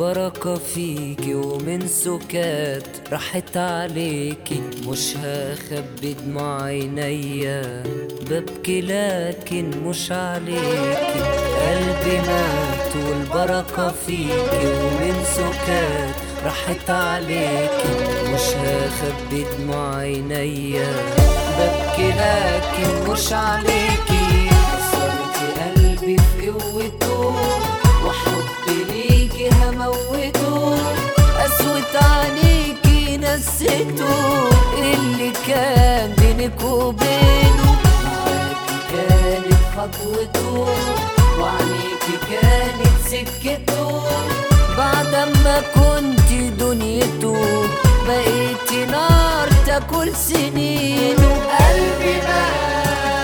البركة فيكي ومن سكات راحت عليكي مش هخبي دموع عينيا ببكي لكن مش عليكي قلبي مات والبركة فيكي ومن سكات راحت عليكي مش هخبي دموع عينيا ببكي لكن مش عليكي كسرتي قلبي في قوته وحبي ليكي هموته قسوة عليكي نسيته اللي كان بينك وبينه معاكي كانت خطوته وعليكي كانت سكته بعد ما كنت دنيته بقيتي نار تاكل سنينه قلبي مات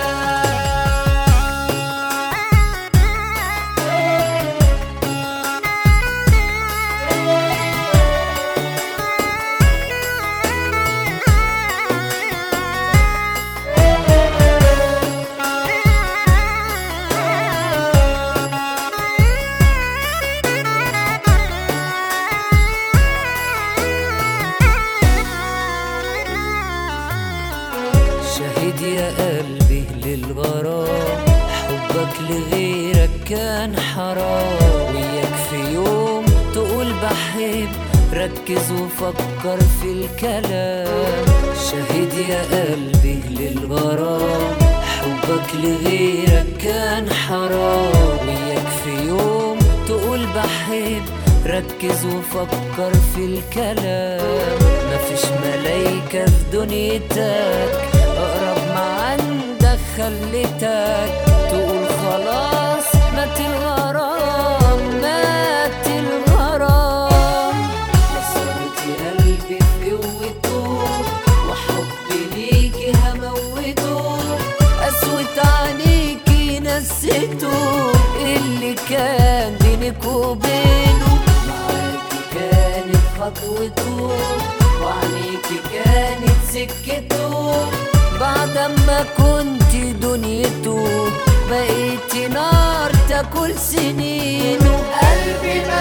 شهد يا قلبي للغرام حبك لغيرك كان حرام وياك في يوم تقول بحب ركز وفكر في الكلام شهد يا قلبي للغرام حبك لغيرك كان حرام وياك في يوم تقول بحب ركز وفكر في الكلام مفيش ملايكة في دنيتك أقرب ما عندك خليتك تقول خلاص مات الغرام مات الغرام كسرتي قلبي في قوته وحبي ليكي هموته قسوة عليكي نسيته اللي كان بينك وبينه معاكي كانت خطوته وعليكي كانت سكته بعد ما كنت دنيته بقيتي نار تاكل سنينه قلبي ما